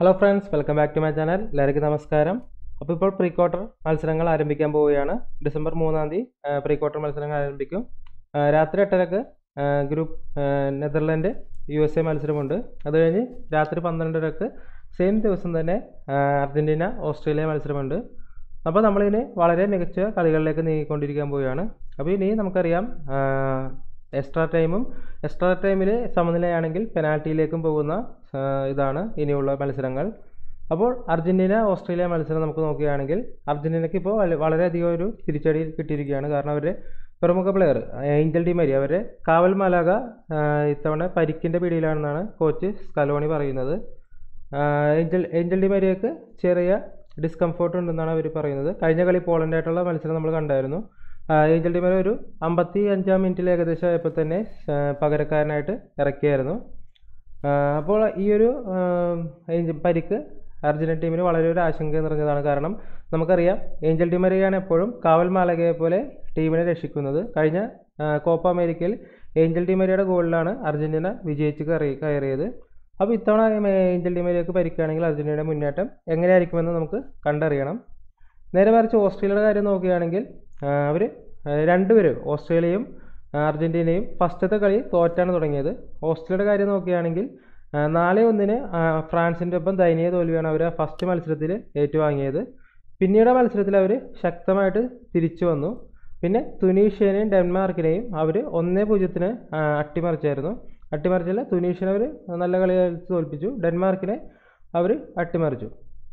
hello friends welcome back to my channel എല്ലാവർക്കും നമസ്കാരം അപ്പോൾ ഇപ്പോൾ പ്രീ ക്വാർട്ടർ മത്സരങ്ങൾ ആരംഭിക്കാൻ പോവുകയാണ് ഡിസംബർ മൂന്നാം തീയതി പ്രീ ക്വാർട്ടർ മത്സരങ്ങൾ ആരംഭിക്കും ആ, രാത്രി എട്ടരക്ക് ആ, ഗ്രൂപ്പ് ആ, നെതർലൻഡ് യു എസ് എ മത്സരമുണ്ട് അത് കഴിഞ്ഞ് രാത്രി പന്ത്രണ്ടരക്ക് സെയിം ദിവസം തന്നെ ആ, അർജൻറ്റീന ഓസ്ട്രേലിയ മത്സരമുണ്ട് അപ്പോൾ നമ്മളിനി വളരെ മികച്ച കളികളിലേക്ക് നീങ്ങിക്കൊണ്ടിരിക്കാൻ പോവുകയാണ് അപ്പോൾ ഇനി നമുക്കറിയാം എക്സ്ട്രാ ടൈമും എക്സ്ട്രാ ടൈമിൽ സമനിലയാണെങ്കിൽ പെനാൽറ്റിയിലേക്കും പോകുന്ന ആ, ഇതാണ് ഇനിയുള്ള മത്സരങ്ങൾ അപ്പോൾ അർജൻറ്റീന ഓസ്ട്രേലിയ മത്സരം നമുക്ക് നോക്കുകയാണെങ്കിൽ അർജൻറ്റീനയ്ക്ക് ഇപ്പോൾ വള- വളരെയധികം ഒരു തിരിച്ചടി കിട്ടിയിരിക്കുകയാണ് കാരണം അവരുടെ പ്രമുഖ പ്ലെയർ ഏഞ്ചൽ ഡി മരി അവരെ കാവൽ മലാക ആ, ഇത്തവണ പരിക്കിൻ്റെ പിടിയിലാണെന്നാണ് കോച്ച് സ്കലോണി പറയുന്നത് ആ, ഏഞ്ചൽ ഏഞ്ചൽ ഡി മരിയക്ക് ചെറിയ ഡിസ്കംഫോർട്ട് ഉണ്ടെന്നാണ് അവർ പറയുന്നത് കഴിഞ്ഞ കളി പോളണ്ടായിട്ടുള്ള മത്സരം നമ്മൾ കണ്ടായിരുന്നു ആ, ഏഞ്ചൽ ഡി മരി ഒരു അമ്പത്തി അഞ്ചാം മിനിറ്റിൽ ഏകദേശം ആയപ്പോൾ തന്നെ ആ, പകരക്കാരനായിട്ട് ഇറക്കിയായിരുന്നു ആ, അപ്പോൾ ഈ ഒരു ആ, ഏഞ്ചൽ പരിക്ക് അർജന്റീന ടീമിന് വളരെ ഒരു ആശങ്ക നിറഞ്ഞതാണ് കാരണം നമുക്കറിയാം ഏഞ്ചൽ ഡിമറിയാണ് എപ്പോഴും കാവൽ മാലകയെ പോലെ ടീമിനെ രക്ഷിക്കുന്നത് കഴിഞ്ഞ ആ, കോപ്പ അമേരിക്കയിൽ ഏഞ്ചൽ ഡിമരിയുടെ ഗോളിലാണ് അർജന്റീന വിജയിച്ച് കയറി കയറിയത് അപ്പോൾ ഇത്തവണ ഏഞ്ചൽ ഡിമരിയക്ക് പരിക്കുകയാണെങ്കിൽ അർജന്റീനയുടെ മുന്നേറ്റം എങ്ങനെയായിരിക്കുമെന്ന് നമുക്ക് കണ്ടറിയണം നേരെ മറിച്ച് ഓസ്ട്രേലിയയുടെ കാര്യം നോക്കുകയാണെങ്കിൽ അവർ രണ്ടുപേരും ഓസ്ട്രേലിയയും ആ, അർജന്റീനയും ഫസ്റ്റത്തെ കളി തോറ്റാണ് തുടങ്ങിയത് ഓസ്ട്രേലിയയുടെ കാര്യം നോക്കുകയാണെങ്കിൽ ആ, നാല് ഒന്നിന് ആ, ഫ്രാൻസിൻ്റെ ഒപ്പം ദയനീയ തോൽവിയാണ് അവർ ഫസ്റ്റ് മത്സരത്തിൽ ഏറ്റുവാങ്ങിയത് പിന്നീട് മത്സരത്തിൽ അവർ ശക്തമായിട്ട് തിരിച്ചു വന്നു പിന്നെ തുനീഷ്യനെയും ഡെൻമാർക്കിനെയും അവർ ഒന്നേ പൂജ്യത്തിന് ആ, അട്ടിമറിച്ചായിരുന്നു അട്ടിമറിച്ചില്ല തുനീഷ്യനെ അവർ നല്ല കളി കളിച്ച് തോൽപ്പിച്ചു ഡെൻമാർക്കിനെ അവർ അട്ടിമറിച്ചു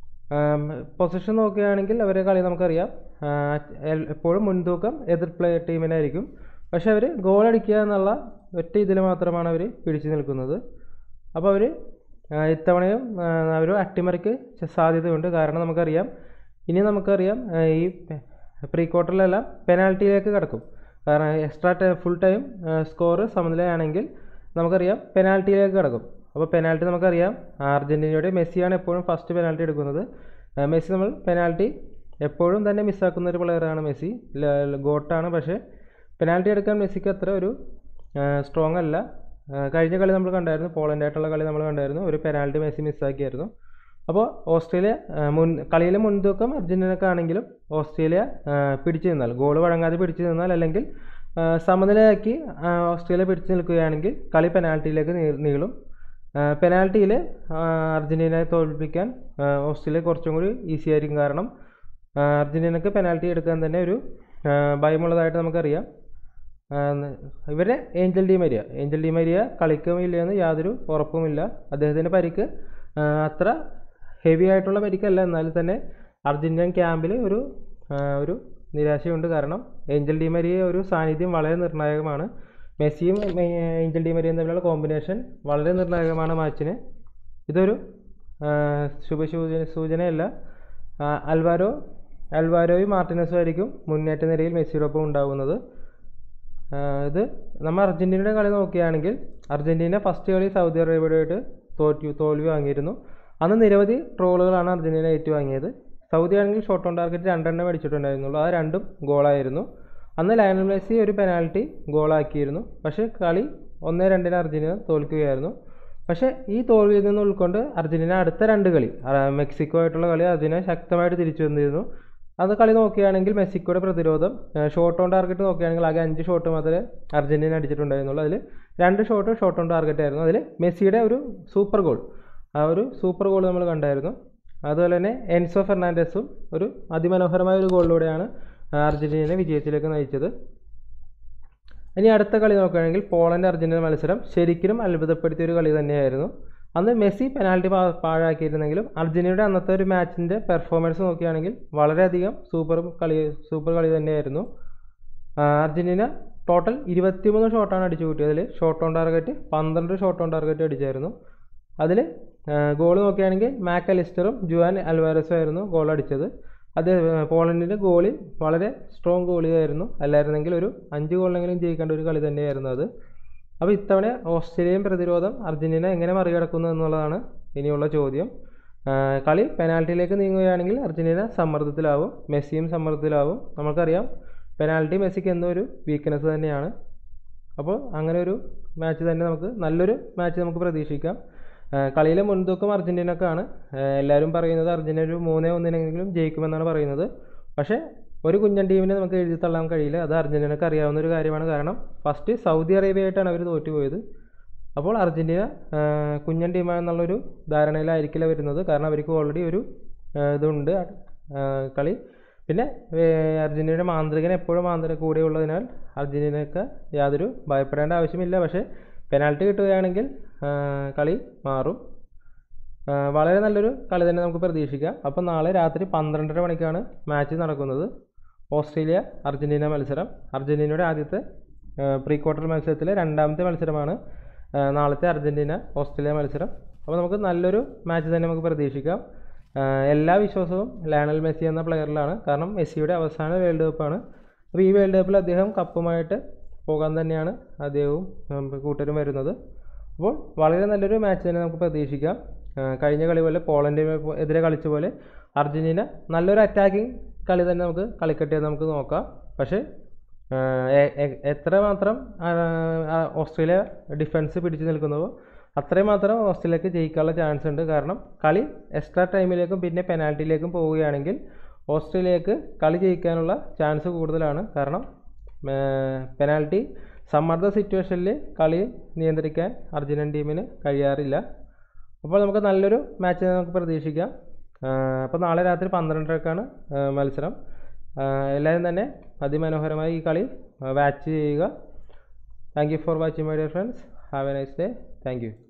പൊസിഷൻ നോക്കുകയാണെങ്കിൽ അവരെ കളി നമുക്കറിയാം ആ, എൽ- എപ്പോഴും മുൻതൂക്കം എതിർ പ്ലേ ടീമിനായിരിക്കും പക്ഷെ അവർ ഗോൾ അടിക്കുക എന്നുള്ള ഒറ്റ ഇതിൽ മാത്രമാണ് അവർ പിടിച്ചു നിൽക്കുന്നത് അപ്പോൾ അവർ ഇത്തവണയും അവർ അട്ടിമറിക്ക് ച- സാധ്യതയുണ്ട് കാരണം നമുക്കറിയാം ഇനി നമുക്കറിയാം ആ, ഈ പ്രീ ക്വാർട്ടറിലെല്ലാം പെനാൽറ്റിയിലേക്ക് കിടക്കും കാരണം extra time full time score സമനിലയാണെങ്കിൽ നമുക്കറിയാം പെനാൽറ്റിയിലേക്ക് കിടക്കും അപ്പോൾ പെനാൽറ്റി നമുക്കറിയാം അർജൻറ്റീനയുടെ മെസ്സിയാണ് എപ്പോഴും ഫസ്റ്റ് പെനാൽറ്റി എടുക്കുന്നത് ആ, മെസ്സി നമ്മൾ പെനാൽറ്റി എപ്പോഴും തന്നെ മിസ്സാക്കുന്ന ഒരു പ്ലെയറാണ് മെസ്സി ല- ഗോട്ടാണ് പക്ഷേ പെനാൽറ്റി എടുക്കാൻ മെസ്സിക്ക് അത്ര ഒരു സ്ട്രോങ് അല്ല ആ, കഴിഞ്ഞ കളി നമ്മൾ കണ്ടായിരുന്നു പോളണ്ടായിട്ടുള്ള കളി നമ്മൾ കണ്ടായിരുന്നു ഒരു പെനാൽറ്റി മെസ്സി മിസ്സാക്കിയായിരുന്നു അപ്പോൾ ഓസ്ട്രേലിയ ആ, മുൻ കളിയിലെ മുൻതൂക്കം അർജൻറ്റീനക്കാണെങ്കിലും ഓസ്ട്രേലിയ ആ, പിടിച്ചു നിന്നാൽ ഗോൾ വഴങ്ങാതെ പിടിച്ചു നിന്നാൽ അല്ലെങ്കിൽ ആ, സമനിലയാക്കി ആ, ഓസ്ട്രേലിയ പിടിച്ചു നിൽക്കുകയാണെങ്കിൽ കളി പെനാൽറ്റിയിലേക്ക് നീ- നീളും പെനാൽറ്റിയിൽ അർജൻറ്റീനയെ തോൽപ്പിക്കാൻ ആ, ഓസ്ട്രേലിയ കുറച്ചും കൂടി ഈസി ആയിരിക്കും കാരണം ആ, അർജൻറ്റീനക്ക് പെനാൽറ്റി എടുക്കാൻ തന്നെ ഒരു ആ, ഭയമുള്ളതായിട്ട് നമുക്കറിയാം ആ, ന- ഇവരെ Angel Di Maria Angel Di Maria കളിക്കുമോ ഇല്ലയെന്ന് യാതൊരു ഉറപ്പുമില്ല അദ്ദേഹത്തിൻ്റെ പരിക്ക് ആ, അത്ര ഹെവി ആയിട്ടുള്ള പരിക്കല്ല എന്നാലും തന്നെ അർജൻറ്റീൻ ക്യാമ്പിൽ ഒരു ആ, ഒരു നിരാശയുണ്ട് കാരണം ഏഞ്ചൽ ഡി മരിയ ഒരു സാന്നിധ്യം വളരെ നിർണായകമാണ് മെസ്സിയും മെ- ഏഞ്ചൽ ഡി മരിയയും തമ്മിലുള്ള കോമ്പിനേഷൻ വളരെ നിർണായകമാണ് മാച്ചിന് ഇതൊരു ആ, ശുഭസൂചന സൂചനയല്ല ആ, അൽവാരോ അൽവാരോയും മാർട്ടിനസും ആയിരിക്കും മുന്നേറ്റ നിരയിൽ മെസ്സിയോടൊപ്പം ഉണ്ടാകുന്നത് ആ, ഇത് നമ്മൾ അർജൻറ്റീനയുടെ കളി നോക്കുകയാണെങ്കിൽ അർജൻറ്റീന ഫസ്റ്റ് കളി സൗദി അറേബ്യയുമായിട്ട് തോറ്റു തോൽവി വാങ്ങിയിരുന്നു അന്ന് നിരവധി ട്രോളുകളാണ് അർജൻറ്റീന ഏറ്റുവാങ്ങിയത് സൗദി ആണെങ്കിൽ ഷോട്ട് ഓൺ ടാർഗറ്റ് രണ്ടെണ്ണം അടിച്ചിട്ടുണ്ടായിരുന്നുള്ളൂ ആ രണ്ടും ഗോളായിരുന്നു അന്ന് ലയണൽ മെസ്സി ഒരു പെനാൽറ്റി ഗോളാക്കിയിരുന്നു പക്ഷേ കളി ഒന്നേ രണ്ടിന് അർജൻറ്റീന തോൽക്കുകയായിരുന്നു പക്ഷേ ഈ തോൽവിയിൽ നിന്ന് ഉൾക്കൊണ്ട് അർജൻറ്റീന അടുത്ത രണ്ട് കളി ആ, മെക്സിക്കോ ആയിട്ടുള്ള കളി അർജൻറ്റീന ശക്തമായിട്ട് തിരിച്ചു വന്നിരുന്നു അത് കളി നോക്കുകയാണെങ്കിൽ മെസ്സിക്കോയുടെ പ്രതിരോധം ഷോട്ട് ഓൺ ടാർഗറ്റ് നോക്കുകയാണെങ്കിൽ ആകെ അഞ്ച് ഷോട്ട് മാത്രമേ അർജൻറ്റീന അടിച്ചിട്ടുണ്ടായിരുന്നുള്ളൂ അതിൽ രണ്ട് ഷോട്ട് ഷോട്ട് ഓൺ ടാർഗറ്റ് ആയിരുന്നു അതിൽ മെസ്സിയുടെ ഒരു സൂപ്പർ ഗോൾ ആ ഒരു സൂപ്പർ ഗോൾ നമ്മൾ കണ്ടായിരുന്നു അതുപോലെ തന്നെ എൻസോ ഫെർണാണ്ടസും ഒരു അതിമനോഹരമായ ഒരു ഗോളിലൂടെയാണ് അർജൻറ്റീനയെ വിജയത്തിലേക്ക് നയിച്ചത് ഇനി അടുത്ത കളി നോക്കുകയാണെങ്കിൽ പോളണ്ട് അർജൻറ്റീന മത്സരം ശരിക്കും അത്ഭുതപ്പെടുത്തിയ ഒരു കളി തന്നെയായിരുന്നു അന്ന് മെസ്സി പെനാൽറ്റി പാ പാഴാക്കിയിരുന്നെങ്കിലും അർജൻറ്റീനയുടെ അന്നത്തെ ഒരു മാച്ചിൻ്റെ പെർഫോമൻസ് നോക്കുകയാണെങ്കിൽ വളരെയധികം സൂപ്പർ കളി സൂപ്പർ കളി തന്നെയായിരുന്നു ആ, അർജൻറ്റീന ടോട്ടൽ ഇരുപത്തിമൂന്ന് ഷോട്ടാണ് അടിച്ചു കൂട്ടിയത് അതിൽ ഷോട്ട് ഓൺ ടാർഗറ്റ് പന്ത്രണ്ട് ഷോട്ട് ഓൺ ടാർഗറ്റ് അടിച്ചായിരുന്നു അതിൽ ഗോൾ നോക്കുകയാണെങ്കിൽ മാക് അലിസ്റ്ററും ജുവാൻ അൽവാരസും ആയിരുന്നു ഗോൾ അടിച്ചത് അത് പോളണ്ടിൻ്റെ ഗോളി വളരെ സ്ട്രോങ് ഗോളിയായിരുന്നു അല്ലായിരുന്നെങ്കിൽ ഒരു അഞ്ച് ഗോളിനെങ്കിലും ജയിക്കേണ്ട ഒരു കളി തന്നെയായിരുന്നു അത് അപ്പോൾ ഇത്തവണ ഓസ്ട്രേലിയൻ പ്രതിരോധം അർജൻറ്റീന എങ്ങനെ മറികടക്കുന്നു എന്നുള്ളതാണ് ഇനിയുള്ള ചോദ്യം ആ, കളി പെനാൽറ്റിയിലേക്ക് നീങ്ങുകയാണെങ്കിൽ അർജൻറ്റീന സമ്മർദ്ദത്തിലാവും മെസ്സിയും സമ്മർദ്ദത്തിലാവും നമുക്കറിയാം പെനാൽറ്റി മെസ്സിക്ക് എന്തോ ഒരു വീക്ക്നെസ് തന്നെയാണ് അപ്പോൾ അങ്ങനെ ഒരു മാച്ച് തന്നെ നമുക്ക് നല്ലൊരു മാച്ച് നമുക്ക് പ്രതീക്ഷിക്കാം കളിയിലെ മുൻതൂക്കം അർജൻറ്റീനക്കാണ് എല്ലാവരും പറയുന്നത് അർജൻറ്റീന ഒരു മൂന്നേ ഒന്നിനെങ്കിലും ജയിക്കുമെന്നാണ് പറയുന്നത് പക്ഷേ ഒരു കുഞ്ഞൻ ടീമിനെ നമുക്ക് എഴുതി തള്ളാൻ കഴിയില്ല അത് അർജൻറ്റീനക്ക് അറിയാവുന്ന ഒരു കാര്യമാണ് കാരണം ഫസ്റ്റ് സൗദി അറേബ്യയായിട്ടാണ് അവർ തോറ്റുപോയത് അപ്പോൾ അർജൻറ്റീന ആ, കുഞ്ഞൻ ടീമാണെന്നുള്ളൊരു ധാരണയിലായിരിക്കില്ല വരുന്നത് കാരണം അവർക്ക് ഓൾറെഡി ഒരു ആ, ഇതുണ്ട് ആ, കളി പിന്നെ ഏ, അർജൻറ്റീനയുടെ മാന്ത്രികൻ എപ്പോഴും മാന്ത്രിക കൂടെ ഉള്ളതിനാൽ അർജൻറ്റീനക്ക് യാതൊരു ഭയപ്പെടേണ്ട ആവശ്യമില്ല പക്ഷേ പെനാൽറ്റി കിട്ടുകയാണെങ്കിൽ ആ, കളി മാറും ആ, വളരെ നല്ലൊരു കളി തന്നെ നമുക്ക് പ്രതീക്ഷിക്കാം അപ്പോൾ നാളെ രാത്രി പന്ത്രണ്ടര മണിക്കാണ് മാച്ച് നടക്കുന്നത് ഓസ്ട്രേലിയ അർജൻറ്റീന മത്സരം അർജൻറ്റീനയുടെ ആദ്യത്തെ പ്രീ ക്വാർട്ടർ മത്സരത്തിലെ രണ്ടാമത്തെ മത്സരമാണ് ആ, നാളത്തെ അർജൻറ്റീന ഓസ്ട്രേലിയ മത്സരം അപ്പോൾ നമുക്ക് നല്ലൊരു മാച്ച് തന്നെ നമുക്ക് പ്രതീക്ഷിക്കാം ആ, എല്ലാ വിശ്വാസവും ലയണൽ മെസ്സി എന്ന പ്ലെയറിലാണ് കാരണം മെസ്സിയുടെ അവസാന വേൾഡ് കപ്പാണ് അപ്പോൾ ഈ വേൾഡ് കപ്പിൽ അദ്ദേഹം കപ്പുമായിട്ട് പോകാൻ തന്നെയാണ് അദ്ദേഹവും ഉം, കൂട്ടരും വരുന്നത് അപ്പോൾ വളരെ നല്ലൊരു മാച്ച് തന്നെ നമുക്ക് പ്രതീക്ഷിക്കാം ആ, കഴിഞ്ഞ കളി പോലെ പോളണ്ടിന് എതിരെ കളിച്ച പോലെ അർജൻറ്റീന നല്ലൊരു അറ്റാക്കിംഗ് കളി തന്നെ നമുക്ക് കളിക്കട്ടെ എന്ന് നമുക്ക് നോക്കാം പക്ഷേ ആ, എ- എ- എത്രമാത്രം ആ, ആ, ഓസ്ട്രേലിയ ഡിഫൻസ് പിടിച്ചു നിൽക്കുന്നുവോ അത്രയും മാത്രം ഓസ്ട്രേലിയക്ക് ജയിക്കാനുള്ള ചാൻസ് ഉണ്ട് കാരണം കളി എക്സ്ട്രാ ടൈമിലേക്കും പിന്നെ പെനാൽറ്റിയിലേക്കും പോവുകയാണെങ്കിൽ ഓസ്ട്രേലിയക്ക് കളി ജയിക്കാനുള്ള ചാൻസ് കൂടുതലാണ് കാരണം പെനാൽറ്റി സമ്മർദ്ദ സിറ്റുവേഷനിൽ കളി നിയന്ത്രിക്കാൻ അർജന്റീൻ ടീമിന് കഴിയാറില്ല അപ്പോൾ നമുക്ക് നല്ലൊരു മാച്ച് നമുക്ക് പ്രതീക്ഷിക്കാം അപ്പോൾ നാളെ രാത്രി പന്ത്രണ്ടരക്കാണ് ആ, മത്സരം ആ, എല്ലാവരും തന്നെ അതിമനോഹരമായി ഈ കളി വാച്ച് ചെയ്യുക thank you for watching my dear friends have a nice day thank U